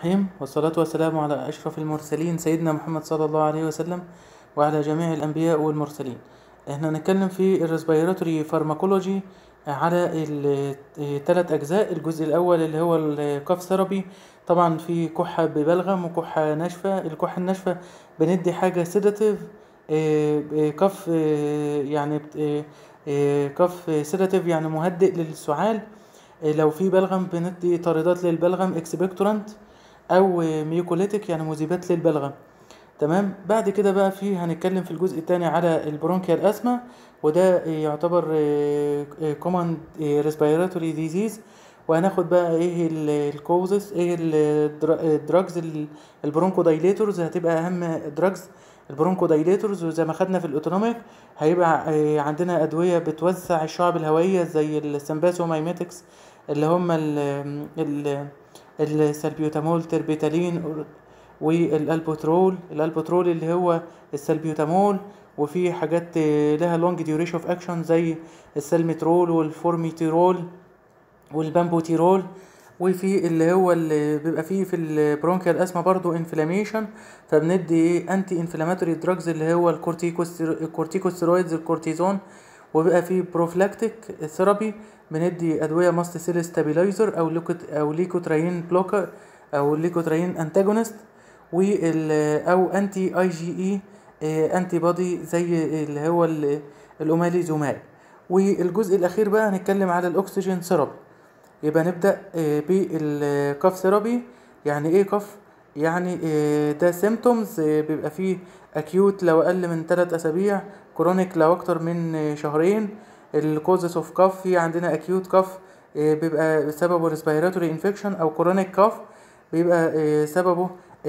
الرحيم والصلاة والسلام على أشرف المرسلين سيدنا محمد صلى الله عليه وسلم وعلى جميع الأنبياء والمرسلين احنا هنتكلم في الريسبيراتوري فارماكولوجي على الثلاث أجزاء الجزء الأول اللي هو الكاف ثيرابي طبعا في كحة ببلغم وكحة ناشفة الكحة الناشفة بندي حاجة سيداتيف كف يعني كف سيداتيف يعني مهدئ للسعال لو في بلغم بندي طاردات للبلغم اكسبكتورانت او ميوكوليتيك يعني مذيبات للبلغم تمام بعد كده بقى في هنتكلم في الجزء الثاني على البرونكيال اسما وده يعتبر كومن ريسبيراتوري ديزيز وهناخد بقى ايه الكوزس ايه الدراجز البرونكو دايليتورز هتبقى اهم دراجز البرونكو دايليتورز وزي ما خدنا في الاوتونوميك هيبقى عندنا ادويه بتوسع الشعب الهوائيه زي السمباسومايميتكس اللي هم ال السلبيوتامول تربيتالين والالبوترول الالبوترول اللي هو السلبيوتامول وفي حاجات لها لونج ديوريشن اوف اكشن زي السلمترول والفورميتيرول والبامبوتيرول وفي اللي هو اللي بيبقى فيه في البرونكيال اسما برضو انفلاميشن فبندي انتي انفلاماتوري دراجز اللي هو الكورتيكوستيرويدز الكورتيزون وبيبقى فيه بروفلاكتيك ثيرابي بندي ادويه ماست سيل ستابيلايزر او ليكوت او ليكوتراين بلوكر او ليكوتراين انتاجونست وال او انتي اي جي اي انتي بودي زي اللي هو الاوماليزوماب والجزء الاخير بقى هنتكلم على الاكسجين ثيرابي يبقى نبدا بالكاف ثيرابي يعني ايه كف يعني ده سيمتومز بيبقى فيه اكيوت لو اقل من 3 اسابيع كرونيك لو اكتر من شهرين الكوزس اوف كاف في عندنا اكيوت كاف بيبقى سببه ريسبيراتوري انفكشن او كرونيك كاف بيبقى سببه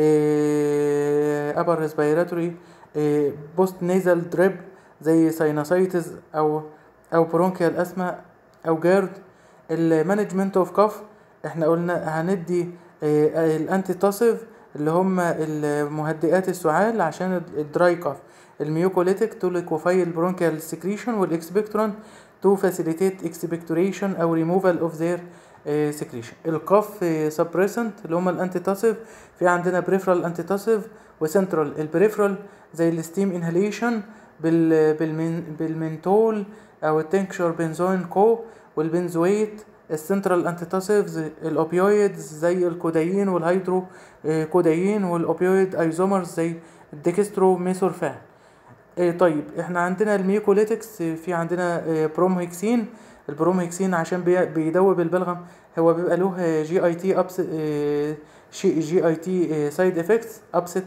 ابر ريسبيراتوري بوست نيزل دريب زي ساينوسايتس او او برونكيال اسما او جيرد المانجمنت اوف كاف احنا قلنا هندي الانتي تاسيف اللي هم المهدئات السعال عشان الدراي كاف الميوكوليتيك تو ليكوفاي البرونكيال سكريشن والاكسبكتورانت تو فاسيليتيت اكسبكتوريشن او ريموفال اوف ذير سكريشن القاف سبريسنت اللي هم الانتي تاسيف في عندنا بريفرال انتي تاسيف وسنترال البريفرال زي الستيم انهاليشن بالمن بالمنتول او التنكشر بنزوين كو والبنزويت السنترال انتيتاسيفز الاوبيويدز زي الكودايين والهيدرو كودايين والاوبيويد ايزومرز زي الديكسترو ميثورفان طيب احنا عندنا الميوكوليتكس في عندنا برومهيكسين البرومهيكسين عشان بيدوب البلغم هو بيبقى له جي اي تي ابس جي اي تي سايد افكتس ابست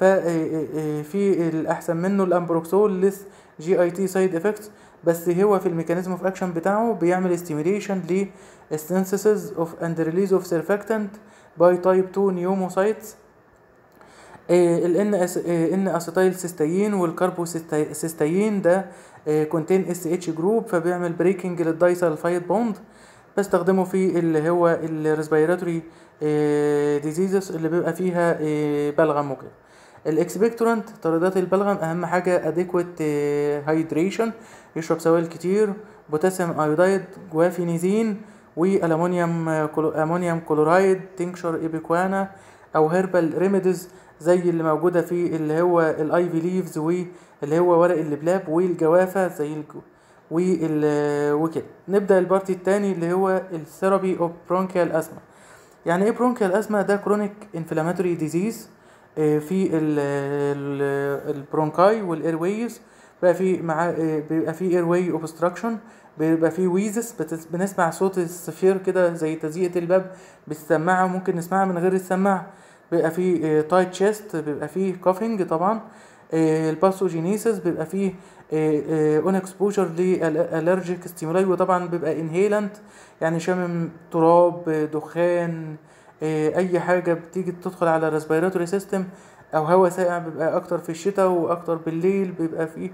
ففي الاحسن منه الامبروكسول لس جي اي تي سايد افكتس بس هو في الميكانيزم اوف اكشن بتاعه بيعمل ستيميليشن للسينثيسيس اوف اند ريليز اوف سيرفاكتنت باي تايب 2 نيوموسايتس الان ان اسيتايل سيستاين والكربوسيستاين ده كونتين اس اتش جروب فبيعمل بريكنج للدايسلفايد بوند بستخدمه في اللي هو الريسبيراتوري ديزيزز اللي بيبقى فيها بلغم وكده الاكسبكتورانت طاردات البلغم اهم حاجه اديكويت هايدريشن يشرب سوائل كتير بوتاسيوم ايودايد جوافينيزين والامونيوم امونيوم كلورايد تنكشر ايبيكوانا او هيربال ريميديز زي اللي موجوده في اللي هو الاي في ليفز واللي هو ورق اللبلاب والجوافه زي الجو وكده نبدا البارتي الثاني اللي هو الثيرابي اوف برونكيال اسما يعني ايه برونكيال اسما ده كرونيك انفلاماتوري ديزيز في البرونكاي والايرويز بقى في مع بيبقى في ايرواي اوبستراكشن بيبقى في ويزس بنسمع صوت الصفير كده زي تزييق الباب بالسماعه ممكن نسمعها من غير السماعه بيبقى في تايت تشيست بيبقى فيه كافينج طبعا الباثوجينيسيس بيبقى فيه اون اكسبوجر لالرجيك ستيمولاي وطبعا بيبقى انهيلنت يعني شامم تراب دخان اي حاجه بتيجي تدخل على الريسبيراتوري سيستم او هواء ساقع بيبقى اكتر في الشتاء واكتر بالليل بيبقى فيه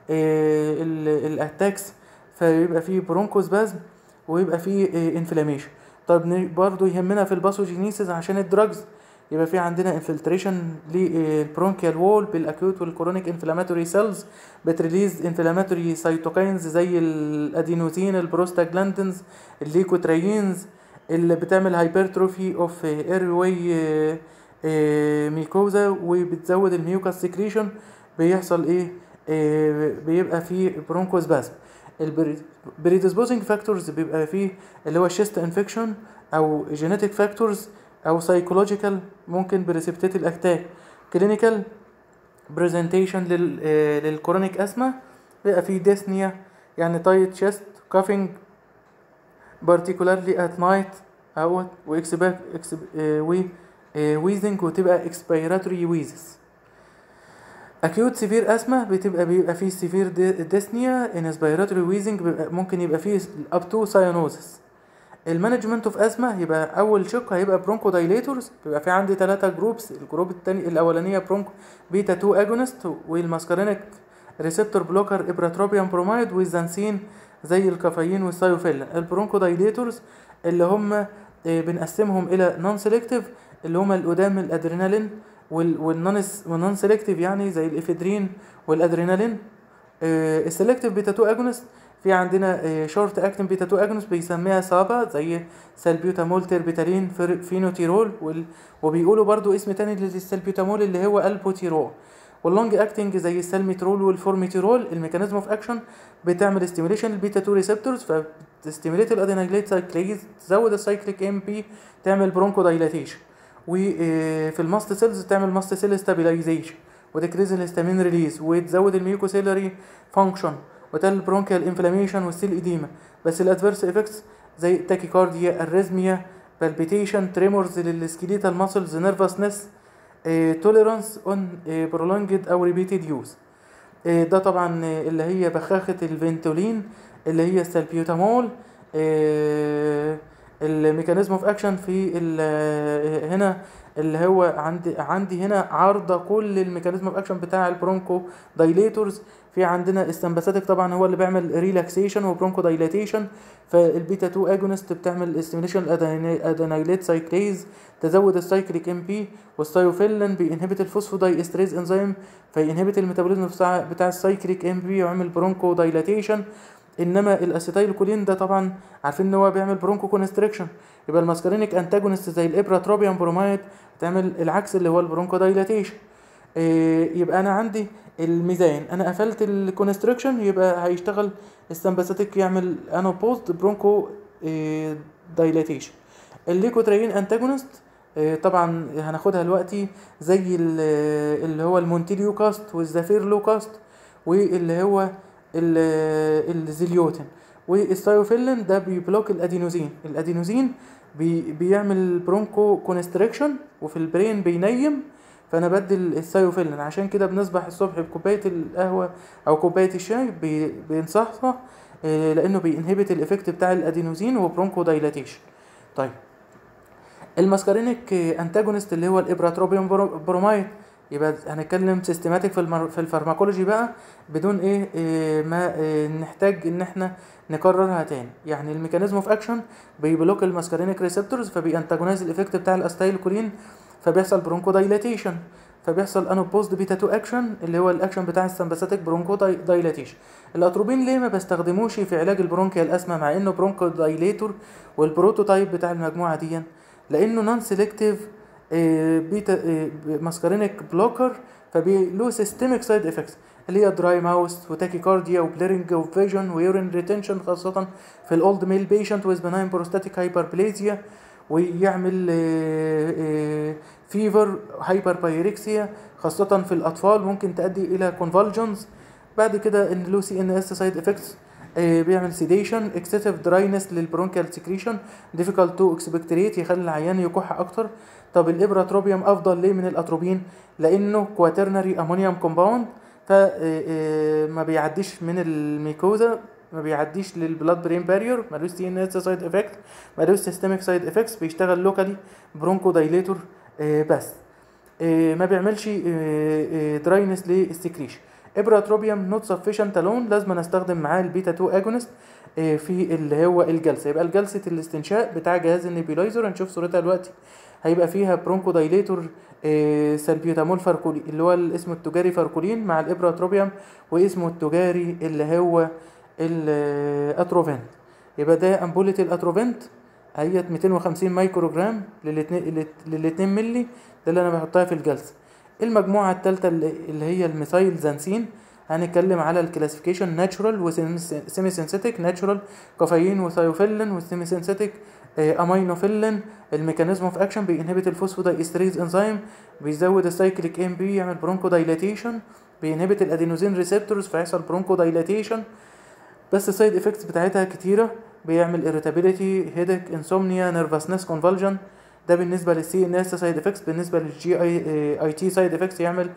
الاتاكس فيبقى فيه برونكوسبازم ويبقى فيه انفلاميشن طب برضو يهمنا في الباثوجينيسيس عشان الدراجز يبقى في عندنا انفلتريشن للبرونكيال وول بالاكيوت والكرونيك انفلاماتوري سيلز بتريليز انفلاماتوري سيتوكاينز زي الادينوزين البروستاجلاندينز الليكوتريينز اللي بتعمل هايبرتروفي اوف اير واي ميكوزا وبتزود الميوكاس سكريشن بيحصل ايه آه، بيبقى فيه برونكوسبازم البريدisposing فاكتورز بيبقى فيه اللي هو الشيست انفكشن او جينيتك فاكتورز او سايكولوجيكال ممكن بريسبتيت الاتاك كلينيكال برزنتيشن للكورونيك اسما بيبقى فيه ديسنيا يعني تايت شيست كافينج particularly at night اهوت واكسباك اكسب و ويزنج وتبقى expiratory wheezes acute severe asthma بتبقى بيبقى فيه severe dyspnea inspiratory wheezing بيبقى ممكن يبقى فيه up to cyanosis المانجمنت اوف ازمه يبقى اول شق هيبقى برونكو دايليتورز بيبقى في عندي ثلاثة جروبس الجروب الثاني الاولانيه برونكو بيتا 2 اجونست والماسكارينيك ريسبتور بلوكر ابراتروبيان برومايد والزانسين زي الكافيين والسايوفيلين البرونكو دايليتورز اللي هم آه، بنقسمهم الى نون سيلكتيف اللي هم القدام الادرينالين والنون سيلكتيف يعني زي الافيدرين والادرينالين السيلكتيف بيتا 2 اجونست في عندنا شورت اكتن بيتا 2 اجونست بيسميها سابا زي سالبيوتامول تربيتالين فر- فينوتيرول وال... وبيقولوا برضو اسم تاني للسالبيوتامول اللي هو البوتيرول واللونج اكتنج زي السالميترول والفورميتيرول الميكانيزم اوف اكشن بتعمل ستيميليشن البيتا 2 ريسبتورز فبتستيميليت الادينايليت سايكليز تزود السايكليك ام بي تعمل برونكو دايلاتيشن وفي الماست سيلز تعمل ماست سيل ستابيلايزيشن وتكريز الهستامين ريليز وتزود الميوكوسيلري فانكشن وتقلل برونكيال انفلاميشن والسيل ايديما بس الادفيرس افكتس زي تاكيكارديا اريزميا بالبيتيشن تريمورز للسكيليتال ماسلز نيرفسنس توليرانس اون برولونجد او ريبيتد يوز ده طبعا آه، اللي هي بخاخة الفنتولين اللي هي السلبيوتامول آه، الميكانيزم اوف اكشن في ال- آه، هنا اللي هو عندي عندي هنا عارضه كل الميكانيزم اوف اكشن بتاع البرونكو دايليتورز في عندنا استمباثيك طبعا هو اللي بيعمل ريلاكسيشن وبرونكو دايلاتيشن فالبيتا 2 اجونست بتعمل استيميليشن ادينايليت سايكليز تزود السايكليك ام بي والسايوفيلين بينهبت الفوسفوداي استريز انزيم فينهبت الميتابوليزم بتاع بتاع السايكليك ام بي ويعمل برونكو دايلاتيشن انما الاسيتايل كولين ده طبعا عارفين ان هو بيعمل برونكو كونستريكشن يبقى الماسكارينيك انتاجونست زي الابراتروبيان برومايد تعمل العكس اللي هو البرونكو دايلاتيشن إيه يبقى انا عندي الميزان انا قفلت الكونستريكشن يبقى هيشتغل السمباثيك يعمل انا بوست برونكو إيه دايلاتيشن الليكوتريين انتاجونست إيه طبعا هناخدها دلوقتي زي ال- اللي هو المونتيليو كاست والزافيرلو كاست واللي هو ال- الزيليوتين والسايوفيلين ده بيبلوك الادينوزين الادينوزين بي بيعمل برونكو كونستريكشن وفي البرين بينيم فانا بدي السايوفيلين عشان كده بنصبح الصبح بكوبايه القهوه او كوبايه الشاي بي بنصحصح آه، لانه بينهبت الايفكت بتاع الادينوزين وبرونكو دايلاتيشن طيب الماسكارينيك انتاجونست اللي هو الابراتروبيوم برو- برومايد يبقى هنتكلم سيستماتيك في المر... في الفارماكولوجي بقى بدون ايه, إيه ما إيه نحتاج ان احنا نكررها تاني يعني الميكانيزم اوف اكشن بيبلوك الماسكارينيك ريسبتورز فبيانتاجونايز الايفكت بتاع الاستايل كولين فبيحصل برونكو دايلاتيشن فبيحصل انوبوزد بيتا 2 اكشن اللي هو الاكشن بتاع السمباثيك برونكو داي- دايلاتيشن الاتروبين ليه ما بستخدموش في علاج البرونكيال اسما مع انه برونكو دايليتور والبروتوتايب بتاع المجموعه دي لانه نون سيلكتيف بيتا ماسكارينيك بلوكر فله سيستميك سايد افكتس اللي هي دراي ماوس وتاكيكارديا وبليرنج وفيجن ويورين ريتنشن خاصة في الاولد ميل بيشنت ويز بناين بروستاتيك هايبربليزيا ويعمل فيفر هايبربايركسيا خاصة في الأطفال ممكن تؤدي إلى كونفالجنز بعد كده ان له سي ان اس سايد افكتس بيعمل سيديشن اكسسيف دراينس للبرونكيال سكريشن ديفيكالت تو اكسبكتريت يخلي العيان يكح اكتر طب الابراتروبيوم افضل ليه من الاتروبين لانه كواترنري امونيوم كومباوند فما بيعديش من الميكوزا ما بيعديش للبلاد برين بارير ملوش سي ان اس سايد افكت ملوش سيستميك سايد افكتس بيشتغل لوكالي برونكو دايليتور بس آه، ما بيعملش دراينس للسكريشن ابراتروبيوم نوت سفيشنت الون لازم استخدم معاه البيتا 2 اجونست في اللي هو الجلسه يبقى الجلسه الاستنشاق بتاع جهاز النيبيلايزر هنشوف صورتها دلوقتي هيبقى فيها برونكو دايليتور آه، سلبيوتامول فاركولين اللي هو اسمه التجاري فاركولين مع الابراتروبيوم واسمه التجاري اللي هو الاتروفنت يبقى ده امبولة الاتروفنت هيت 250 مايكرو جرام للاتنين للاتنين ملي ده اللي انا بحطها في الجلسه المجموعه الثالثه اللي اللي هي الميثايل زانسين هنتكلم على الكلاسيفيكيشن ناتشورال وسيمي سينثيتك ناتشورال كافيين وثايوفيلين والسيمي سينثيتك امينوفيلين الميكانيزم اوف اكشن بينهبت الفوسفوداي استريز انزيم بيزود السايكليك ام بي يعمل برونكو دايلاتيشن بينهبت الادينوزين ريسبتورز فيحصل برونكو دايلاتيشن بس السايد افكتس بتاعتها كتيره بيعمل irritability headache insomnia nervousness convulsion ده بالنسبه للسي ان اس سايد افكتس بالنسبه للجي اي اي تي سايد افكتس يعمل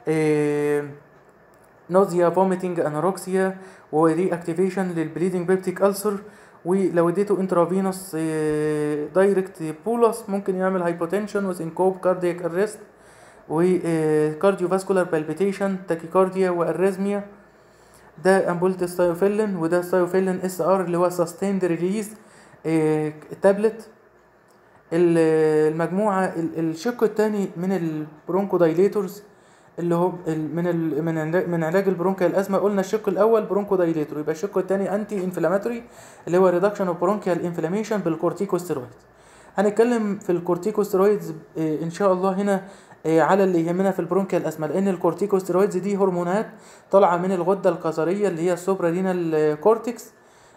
نوزيا فوميتنج انوركسيا وري اكتيفيشن للبليدنج بيبتيك ألسر ولو اديته انترافينوس دايركت بولس ممكن يعمل هايبوتنشن وسينكوب كاردياك ارست وكارديو فاسكولار بالبيتيشن تاكيكارديا واريزميا ده امبولة السايوفيلين وده السايوفيلين اس ار اللي هو سستيند ريليز تابلت المجموعة ال- الشق الثاني من البرونكو دايليتورز اللي هو ال- من ال من علاج- من علاج البرونكيال الازمه قلنا الشق الاول برونكو دايليتور يبقى الشق الثاني انتي انفلاماتوري اللي هو ريدكشن اوف برونكيال انفلاميشن بالكورتيكوستيرويد هنتكلم في الكورتيكوستيرويدز آه، ان شاء الله هنا آه، على اللي يهمنا في البرونكيال الازمه لان الكورتيكوستيرويدز دي هرمونات طالعه من الغده القذريه اللي هي السوبرالينال كورتكس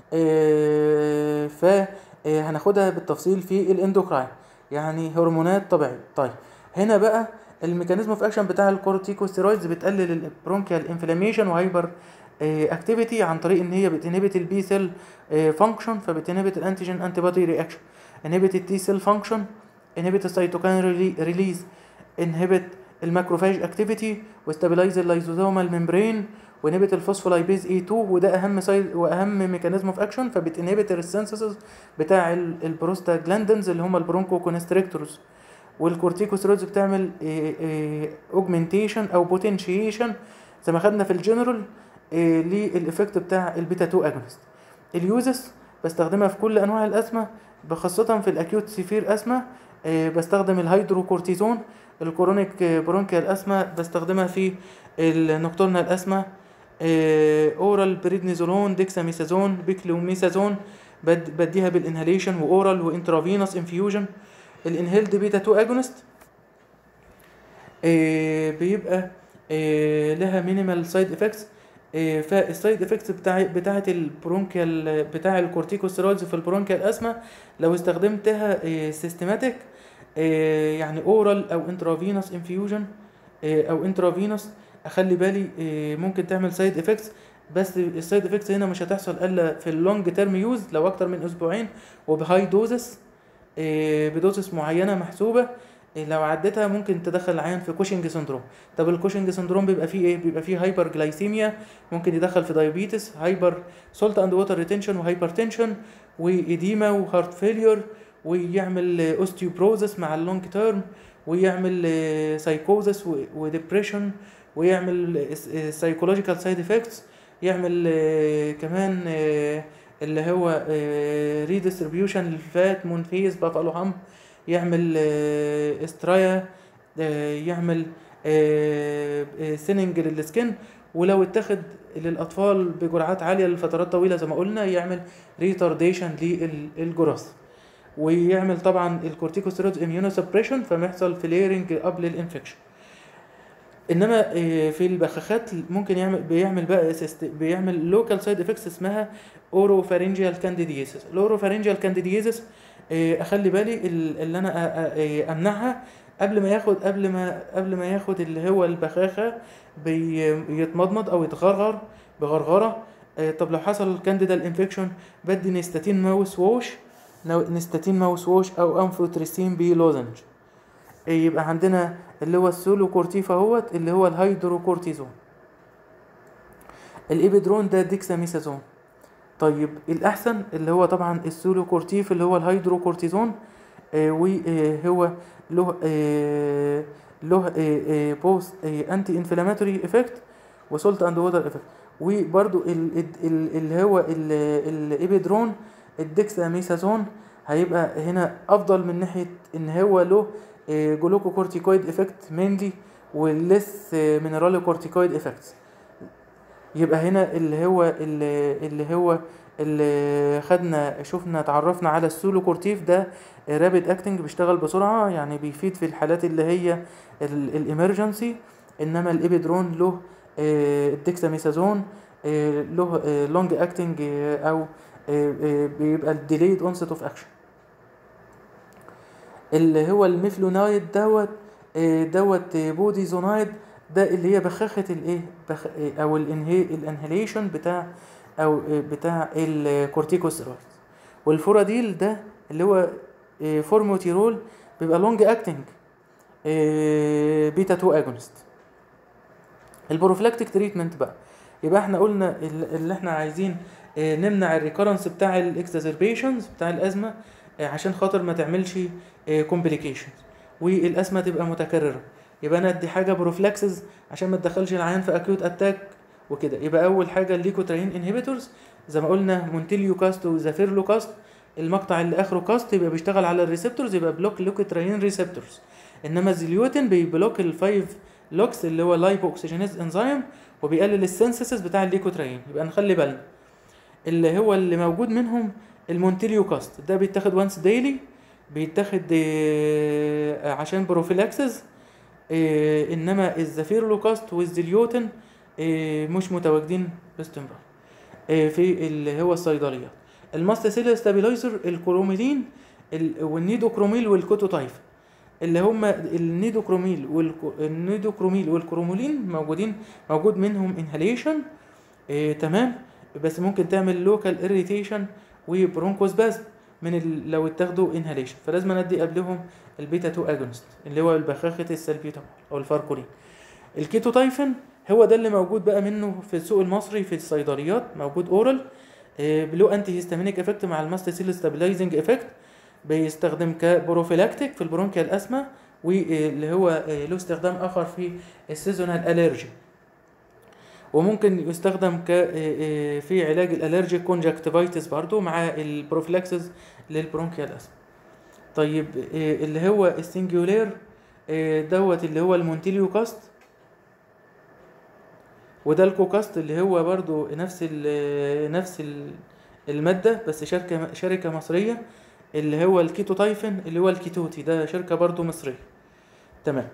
ف آه، هناخدها بالتفصيل في الاندوكراين يعني هرمونات طبيعيه طيب هنا بقى الميكانيزم اوف اكشن بتاع الكورتيكوستيرويدز بتقلل البرونكيال انفلاميشن وهايبر اكتيفيتي عن طريق ان هي بتنهبت البي سيل فانكشن فبتنهبت الانتيجين انتي بودي رياكشن انهبت التي سيل فانكشن انهبت السيتوكاين ريليز انهبت الماكروفاج اكتيفيتي وستابلايز اللايزوزومال ممبرين وانهبت الفوسفولايبيز اي 2 وده اهم سايد واهم ميكانيزم اوف اكشن فبتنهبت السنسسز بتاع البروستاجلاندنز اللي هم البرونكو كونستريكتورز والكورتيكوستيرويدز بتعمل اوجمنتيشن او بوتنشيشن زي ما خدنا في الجنرال للايفكت بتاع البيتا 2 اجونست اليوزس بستخدمها في كل انواع الاسمه خاصه في الاكيوت سيفير اسما بستخدم الهيدروكورتيزون الكورونيك برونكيال اسما بستخدمها في النكتورنال اسما اورال بريدنيزولون ديكساميثازون بيكلوميثازون بد بديها بالانهاليشن واورال وانترافينوس انفيوجن الانهيلد بيتا 2 اجونست بيبقى آه، لها مينيمال سايد افكتس فالسايد افكتس بتاع بتاعه البرونكيال بتاع الكورتيكوستيرويدز في البرونكيال اسما لو استخدمتها سيستماتيك يعني اورال او انترافينوس انفيوجن او انترافينوس اخلي بالي آه، ممكن تعمل سايد افكتس بس السايد افكتس هنا مش هتحصل الا في اللونج تيرم يوز لو اكتر من اسبوعين وبهاي دوزس بدوزس معينه محسوبه إيه لو عديتها ممكن تدخل العيان في كوشنج سندروم طب الكوشنج سندروم بيبقى فيه ايه بيبقى فيه هايبر جلايسيميا ممكن يدخل في دايابيتس هايبر سولت اند ووتر ريتنشن وهايبر تنشن وايديما وهارت فيلير ويعمل اوستيوبروزس مع اللونج تيرم ويعمل سايكوزس وديبريشن ويعمل سايكولوجيكال سايد افكتس يعمل آه، كمان آه، اللي هو ريديستريبيوشن للفات مونفيز بافالو هام يعمل آه، استرايا آه، يعمل سيننج للسكن ولو اتخذ للاطفال بجرعات عاليه لفترات طويله زي ما قلنا يعمل ريتارديشن للجرث ويعمل طبعا الكورتيكوستيرويد اميونو سبريشن فيحصل فليرنج قبل الانفكشن انما آه، في البخاخات ممكن يعمل بيعمل بقى سيست- بيعمل لوكال سايد افكتس اسمها اوروفارينجيال كانديديزيس الاوروفارينجيال كانديديزيس اخلي بالي ال- اللي انا أ- أ- امنعها قبل ما ياخد قبل ما قبل ما ياخد اللي هو البخاخه بيتمضمض او يتغرغر بغرغره آه، طب لو حصل كانديدال انفكشن بدي نستاتين ماوس ووش لو نستاتين ماوس ووش او انفوتريسين بي لوزنج آه، يبقى عندنا اللي هو السولو كورتيف اهوت اللي هو الهيدروكورتيزون الابيدرون ده ديكساميثازون طيب الاحسن اللي هو طبعا السولو كورتيف اللي هو الهيدروكورتيزون آه وهو له آه له آه آه بوست آه انتي انفلاماتوري افكت وسولت اند ووتر افكت وبرده ال- ال- ال- اللي هو ال- الابيدرون الديكساميثازون هيبقى هنا افضل من ناحيه ان هو له جلوكوكورتيكويد افكت مينلي والليس مينرالي كورتيكويد افكتس يبقى هنا اللي هو اللي, اللي هو اللي خدنا شفنا اتعرفنا على السولو كورتيف ده رابid اكتنج بيشتغل بسرعة يعني بيفيد في الحالات اللي هي الامرجنسي انما الابيدرون له آه، الديكساميثازون آه، له لونج اكتنج او آه، آه، بيبقى الديليد اونست اوف اكشن اللي هو الميفلونايد دوت آه، دوت آه، بوديزونايد ده اللي هي بخاخة الايه بخ... آه، او الانهي الانهيليشن بتاع او آه، بتاع الكورتيكوستيرويد والفوراديل ده اللي هو آه، فورموتيرول بيبقى لونج اكتنج بيتا 2 اجونست البروفلاكتيك تريتمنت بقى يبقى احنا قلنا ال- اللي احنا عايزين آه، نمنع الريكورنس بتاع الاكزازربيشنز بتاع الازمه آه، عشان خاطر ما تعملش كومبليكيشنز والازمه تبقى متكرره يبقى انا ادي حاجه بروفلاكسز عشان ما تدخلش العيان في اكيوت اتاك وكده يبقى اول حاجه الليكوترين انهبيتورز زي ما قلنا مونتيليو كاست وزافيرلو كاست المقطع اللي اخره كاست يبقى بيشتغل على الريسبتورز يبقى بلوك ليكوترين ريسبتورز انما الزيليوتين بيبلوك الفايف لوكس اللي هو لايبو اوكسجينيز انزيم وبيقلل السينثيسيس بتاع الليكوترين يبقى نخلي بالنا اللي هو اللي موجود منهم المونتيليو كاست ده بيتاخد وانس ديلي بيتاخد آه، عشان بروفيلاكسز آه، انما الزافيرلو كاست والزيليوتين آه، مش متواجدين باستمرار آه، في اللي هو الصيدليات الماست سيل ستابيلايزر الكروميدين ال- والنيدوكروميل والكوتوتايف اللي هم النيدوكروميل والنيدوكروميل والكرومولين موجودين موجود منهم انهاليشن إيه تمام بس ممكن تعمل لوكال اريتيشن وبرونكوسبازم من ال... لو اتاخدوا انهاليشن فلازم ندي قبلهم البيتا 2 اجونست اللي هو البخاخه السلبيوتامول او الفاركولين الكيتوتايفن هو ده اللي موجود بقى منه في السوق المصري في الصيدليات موجود اورال له انتي هيستامينيك افكت مع الماست سيل ستابلايزنج افكت بيستخدم كبروفيلاكتيك في البرونكيال اسما واللي هو آه، له استخدام اخر في السيزونال الرجي وممكن يستخدم ك آه، آه، في علاج الالرجيك كونجكتيفايتس برضو مع البروفيلاكسس للبرونكيال اسما طيب آه، اللي هو السنجولير آه، دوت اللي هو المونتيليو كاست وده الكوكاست اللي هو برضو نفس ال نفس ال المادة بس شركة شركة مصرية اللي هو الكيتو تايفن اللي هو الكيتوتي ده شركة برضو مصرية تمام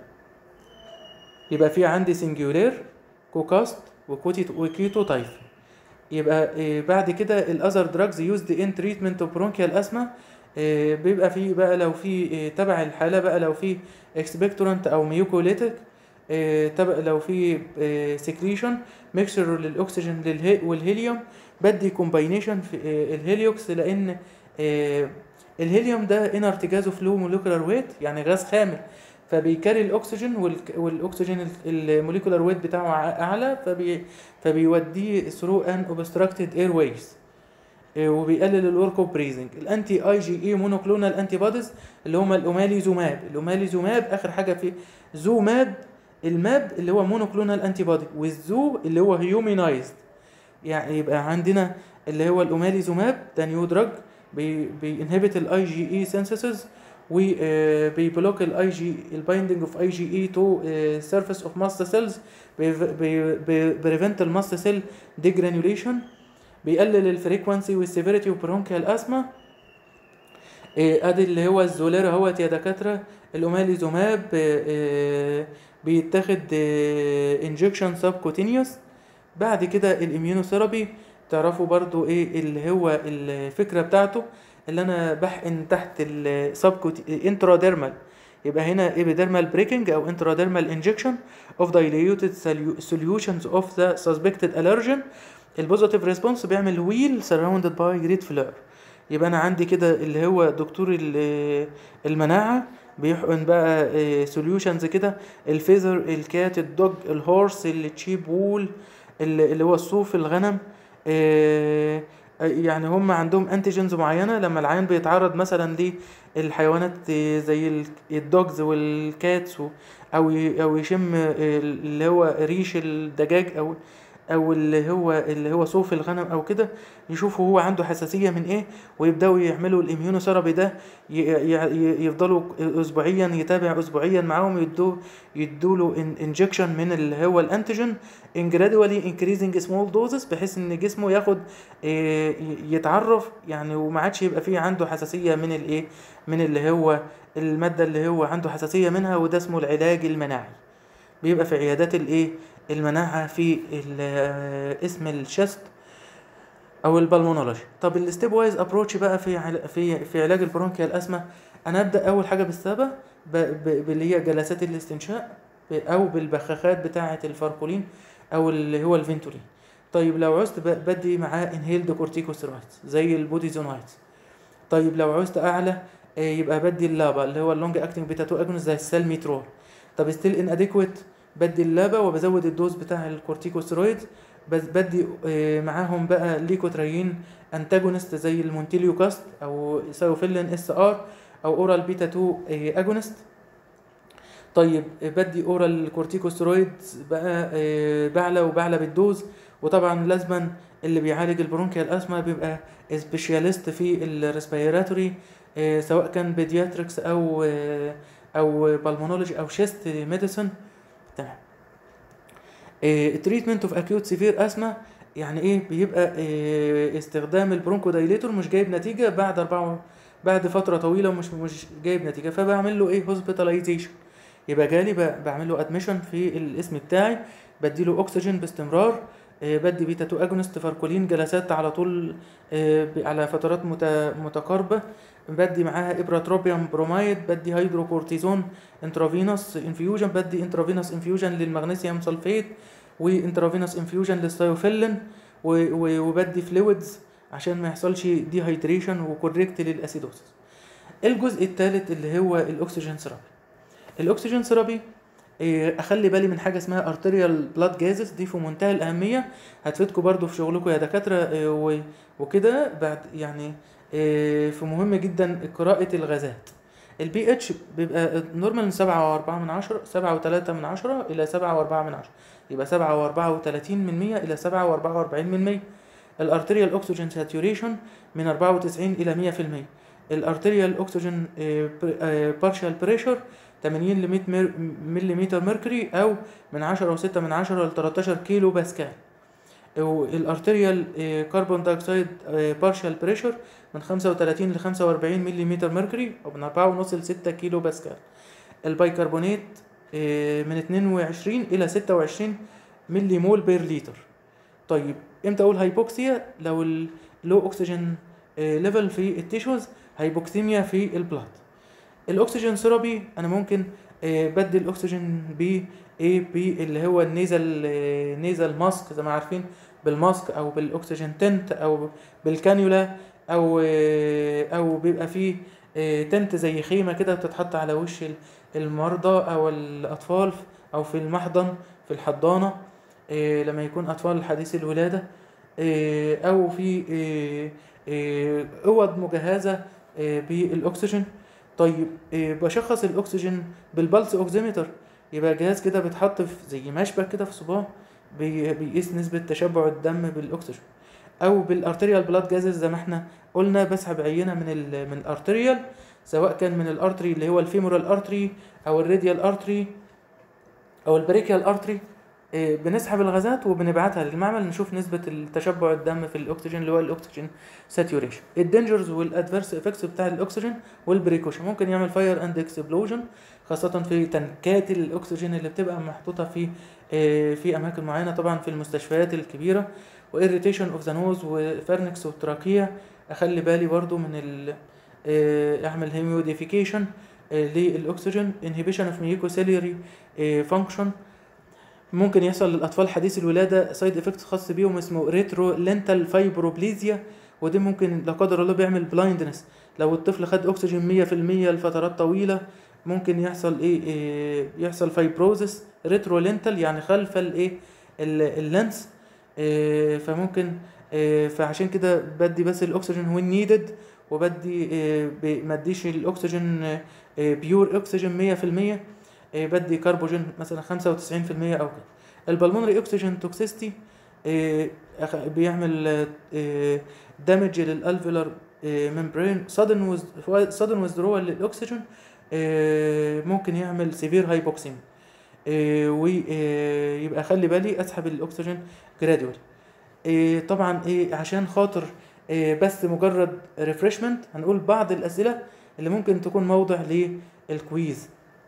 يبقى في عندي سنجولير كوكاست وكوتي وكيتو تايفن يبقى إيه بعد كده الاذر دراجز يوزد ان تريتمنت اوف برونكيال اسما بيبقى في بقى لو في إيه تبع الحاله بقى لو في اكسبكتورانت او ميوكوليتك إيه تبع لو في سكريشن ميكسر للاكسجين للهي والهيليوم بدي كومباينيشن في إيه الهيليوكس لان إيه الهيليوم ده انر ارتجازه فلو موليكولار ويت يعني غاز خامل فبيكاري الاكسجين والك- والاكسجين ال- الموليكولار ويت بتاعه ع- اعلى فبي فبيوديه ثرو ان اوبستراكتد اير ويز وبيقلل الورك اوف بريزنج الانتي اي جي اي مونوكلونال انتي بوديز اللي هم الاوماليزوماب الاوماليزوماب اخر حاجه في زوماب الماب اللي هو مونوكلونال انتي بودي والزو اللي هو هيومينايزد يعني يبقى عندنا اللي هو الاوماليزوماب ده نيو دراج بينهبت الاي جي اي سينثيسيس وبيبلوك الاي جي البايندنج اوف اي جي اي تو سيرفيس اوف ماست سيلز بريفنت الماست سيل ديجرانيوليشن بيقلل الفريكوانسي والسيفيريتي وبرونكيال اسما ادي اللي هو الزولير اهوت يا دكاتره الاوماليزوماب آه، بيتاخد انجكشن سب كوتينيوس بعد كده الاميونوثيرابي تعرفوا برضو ايه اللي هو الفكره بتاعته اللي انا بحقن تحت السب انتراديرمال يبقى هنا epidermal breaking او intradermal injection of diluted solu- solutions of the suspected allergen البوزيتيف ريسبونس بيعمل ويل surrounded by red flare يبقى انا عندي كده اللي هو دكتور ال- المناعه بيحقن بقى سوليوشنز كده الفيزر الكات الدوج الهورس التشيب وول اللي اللي هو الصوف الغنم آه، يعني هم عندهم انتيجنز معينه لما العيان بيتعرض مثلا للحيوانات آه، زي ال- الدوجز والكاتس و- او ي- او يشم آه، اللي هو ريش الدجاج او او اللي هو اللي هو صوف الغنم او كده يشوفوا هو عنده حساسيه من ايه ويبداوا يعملوا الاميونوثيرابي ده ي- ي- يفضلوا اسبوعيا يتابع اسبوعيا معاهم يدوا يدوا له انجكشن من اللي هو الانتيجين ان gradually increasing small doses بحيث ان جسمه ياخد إيه، ي- يتعرف يعني وما عادش يبقى فيه عنده حساسيه من الايه من اللي هو الماده اللي هو عنده حساسيه منها وده اسمه العلاج المناعي بيبقى في عيادات الايه المناعه في ال- اسم الشست او البلمونولوجي طب الستيب وايز ابروتش بقى في عل- في في علاج البرونكيال اسما انا ابدا اول حاجه بالسبب ب- ب- باللي هي جلسات الاستنشاق ب- او بالبخاخات بتاعه الفاركولين او اللي هو الفينتولين طيب لو عوزت ب- بدي معاه انهيلد كورتيكوستيرويدز زي البوديزونايدز طيب لو عوزت اعلى آه، يبقى بدي اللابا اللي هو اللونج اكتنج بيتا 2 اجونست زي السالميترول طب ستيل ان اديكويت بدي اللابا وبزود الدوز بتاع الكورتيكوستيرويد بس بدي آه، معاهم بقى ليكوتريين انتاجونست زي المونتيليو كاست او سايوفيلين اس ار او اورال بيتا 2 اجونست طيب آه، بدي اورال كورتيكوستيرويد بقى آه، بعلى وبعلى بالدوز وطبعا لازما اللي بيعالج البرونكيال اسما بيبقى سبيشاليست في الريسبيراتوري آه، سواء كان بيدياتريكس او آه، او بالمونولوجي او شيست ميديسن تمام التريتمنت اوف اكيوت سيفير اسما يعني ايه بيبقى آه، استخدام البرونكو دايليتور مش جايب نتيجه بعد أربعة بعد فتره طويله ومش مش جايب نتيجه فبعمل له ايه هوسبيتاليزيشن يبقى جالي ب- بعمل له ادميشن في الاسم بتاعي بديله اكسجين باستمرار آه، بدي بيتا 2 اجونست فاركولين جلسات على طول آه، ب- على فترات مت- متقاربه بدي معاها ابراتروبيوم برومايد بدي هيدروكورتيزون انترافينوس انفيوجن بدي انترافينوس انفيوجن للمغنيسيوم سلفيت وانترافينوس انفيوجن للسايوفيلين و- و- وبدي فلويدز عشان ما يحصلش ديهايدريشن وكوريكت للاسيدوسس الجزء الثالث اللي هو الاكسجين ثيرابي الاكسجين ثيرابي إيه، اخلي بالي من حاجه اسمها ارتريال بلاد جازز دي في منتهى الاهميه هتفيدكم برضو في شغلكم يا دكاتره إيه، و- وكده بعد يعني إيه، في مهم جدا قراءه الغازات البي اتش بيبقى نورمال من سبعة وأربعة من عشرة سبعة وتلاتة من عشرة إلى سبعة وأربعة من عشرة يبقى سبعة وأربعة وتلاتين من مية إلى سبعة وأربعة وأربعين من مية الارتريال أكسجين ساتوريشن من أربعة وتسعين إلى مية في المية الارتريال أكسجين بارشال بريشر 80 ل 100 ملم ميركوري او من 10 و6 من 10 ل 13 كيلو باسكال الارتريال كربون دايوكسيد بارشال بريشر من 35 ل 45 ملم ميركوري او من 4.5 ل 6 كيلو باسكال البيكربونات آه، من 22 الى 26 ملي مول بير لتر طيب امتى اقول هايبوكسيا لو اللو اكسجين ليفل في التيشوز هايبوكسيميا في البلاد الاكسجين ثيرابي انا ممكن آه، بدي الاكسجين ب ايه ب اللي هو النيزل آه، نيزل ماسك زي ما عارفين بالماسك او بالاكسجين تنت او بالكانيولا او آه، او بيبقى فيه آه، تنت زي خيمه كده بتتحط على وش ال- المرضى او الاطفال او في المحضن في الحضانه آه، لما يكون اطفال حديث الولاده آه، او في آه، آه، اوض مجهزه آه، بالاكسجين طيب إيه بشخص الاكسجين بالبلس اوكسيمتر يبقى جهاز كده بيتحط في زي مشبك كده في صباع بي- بيقيس نسبة تشبع الدم بالاكسجين او بالارتريال بلاد جازز زي ما احنا قلنا بسحب عينة من ال من الارتريال سواء كان من الارتري اللي هو الفيمورال ارتري او الراديال ارتري او البريكيال ارتري إيه، بنسحب الغازات وبنبعتها للمعمل نشوف نسبة التشبع الدم في الأكسجين اللي هو الأكسجين ساتوريشن الدينجرز والأدفيرس إفكتس بتاع الأكسجين والبريكوشن ممكن يعمل فاير أند إكسبلوجن خاصة في تنكات الأكسجين اللي بتبقى محطوطة في إيه، في أماكن معينة طبعا في المستشفيات الكبيرة وإريتيشن أوف ذا نوز وفرنكس والتراكية أخلي بالي برضو من ال إيه، أعمل هيميوديفيكيشن للأكسجين inhibition of mucociliary فانكشن ممكن يحصل للاطفال حديث الولاده سايد افكت خاص بيهم اسمه ريترو لينتال فايبروبليزيا ودي ممكن لا قدر الله بيعمل بلايندنس لو الطفل خد اكسجين 100% لفترات طويله ممكن يحصل ايه, إيه يحصل فايبروزس ريترو لينتال يعني خلف الايه ال- اللينس إيه فممكن إيه فعشان كده بدي بس الاكسجين وين نيدد وبدي إيه ب- ما اديش الاكسجين إيه بيور اكسجين 100% إيه بدي كربوجين مثلا 95% او كده البلمونري اكسجين توكسيستي آه، أخ- بيعمل دامج للالفيولار ممبرين sudden with- sudden withdrawal للاكسجين آه، ممكن يعمل سيفير هايبوكسيميا ويبقى خلي بالي اسحب الاكسجين جرادوال طبعا ايه عشان خاطر آه، بس مجرد ريفرشمنت هنقول بعض الاسئله اللي ممكن تكون موضع للكويز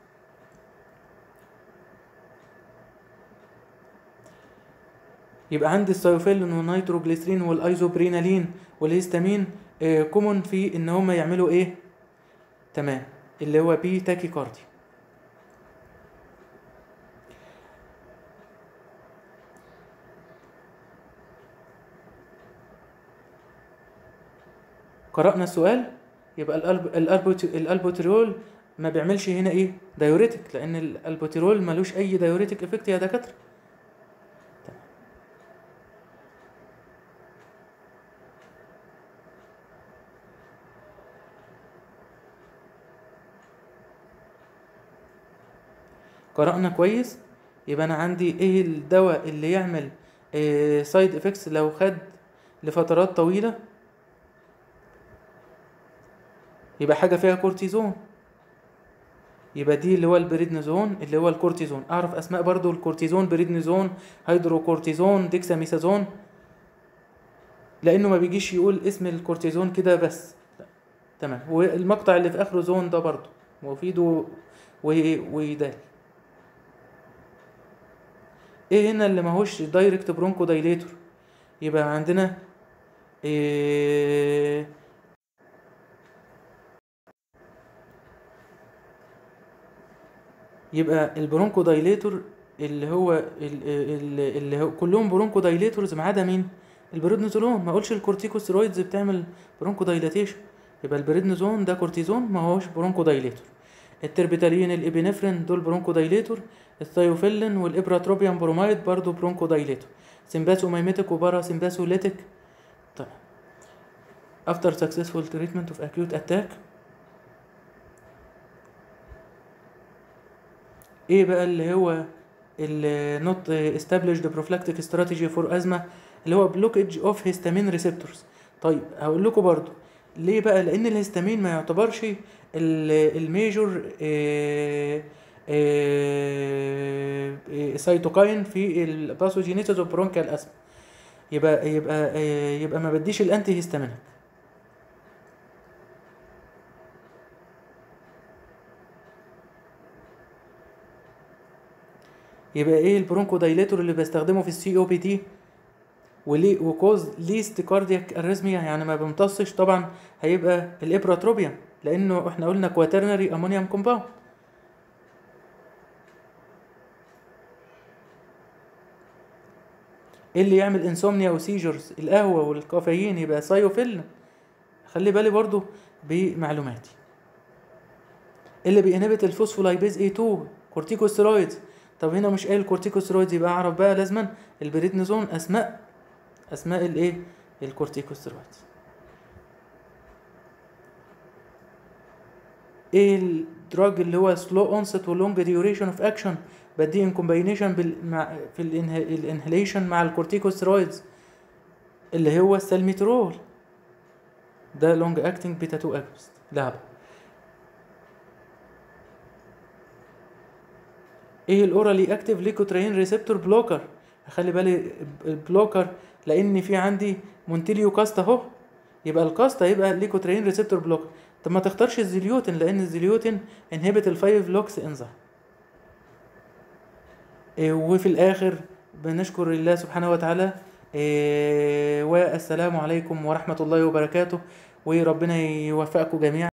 يبقى عندي السيوفيلين والنيتروجليسرين والايزوبرينالين والهيستامين كومون في ان هم يعملوا ايه تمام اللي هو بي تاكيكاردي قرأنا السؤال يبقى الألب... الألبوت... الألبوترول ما بيعملش هنا ايه دايوريتك لان الألبوترول ملوش اي دايوريتك افكت يا دكاتره قرأنا كويس يبقى انا عندي ايه الدواء اللي يعمل سايد افكتس لو خد لفترات طويلة يبقى حاجة فيها كورتيزون يبقى دي اللي هو البريدنيزون اللي هو الكورتيزون اعرف اسماء برضو الكورتيزون بريدنيزون هيدروكورتيزون ديكساميثازون لانه ما بيجيش يقول اسم الكورتيزون كده بس لا. تمام والمقطع اللي في اخره زون ده برضو مفيد و... و... ويدال ايه هنا اللي ماهوش دايركت برونكو دايليتور يبقى عندنا إيه يبقى البرونكو دايليتور اللي هو ال- ال- اللي هو كلهم برونكو دايليتورز ما عدا مين البريدنيزولون ما اقولش الكورتيكوستيرويدز بتعمل برونكو دايلاتيشن يبقى البريدنيزون ده كورتيزون ما هوش برونكو دايليتور التربيتالين الابينفرين دول برونكو دايليتور الثيوفيلين والابراتروبيان برومايد برضو برونكو دايليتور سيمباسو مايميتيك وبارا سيمباسو ليتيك طيب after successful treatment of acute attack ايه بقى اللي هو ال not established prophylactic strategy for asthma اللي هو blockage of histamine receptors طيب هقول لكم برضو ليه بقى لان الهستامين ما يعتبرش ال- الميجور آه، آه، آه، سيتوكاين في الباثوجينيسيس اوف برونكيال اسما يبقى يبقى آه، يبقى ما بديش الانتي هيستامينك يبقى ايه البرونكو دايليتور اللي بستخدمه في السي او بي تي وليه وكوز ليست كاردياك اريزميا يعني ما بيمتصش طبعا هيبقى الابراتروبيوم لانه احنا قلنا كواترنري امونيوم كومباوند ايه اللي يعمل انسومنيا وسيجرز القهوه والكافيين يبقى سايوفيلين خلي بالي برضو بمعلوماتي اللي بينهبت الفوسفولايبيز اي 2 كورتيكوستيرويدز طب هنا مش قايل كورتيكوستيرويدز يبقى اعرف بقى لازما البريدنيزون اسماء اسماء الايه الكورتيكوستيرويدز ايه الدراج اللي هو سلو اونست ولونج ديوريشن اوف اكشن بديه ان كومباينيشن بال... مع في الانهيليشن مع الكورتيكوستيرويدز اللي هو السالميترول ده لونج اكتنج بيتا 2 اجونست لا بقى. ايه الاورالي اكتيف ليكوترين ريسبتور بلوكر خلي بالي البلوكر لان في عندي مونتيليو كاست اهو يبقى الكاست هيبقى ليكوترين ريسبتور بلوكر طب ما تختارش الزيليوتين لان الزيليوتين انهبت الفايف لوكس انزيم إيه وفي الاخر بنشكر الله سبحانه وتعالى إيه والسلام عليكم ورحمة الله وبركاته وربنا يوفقكم جميعا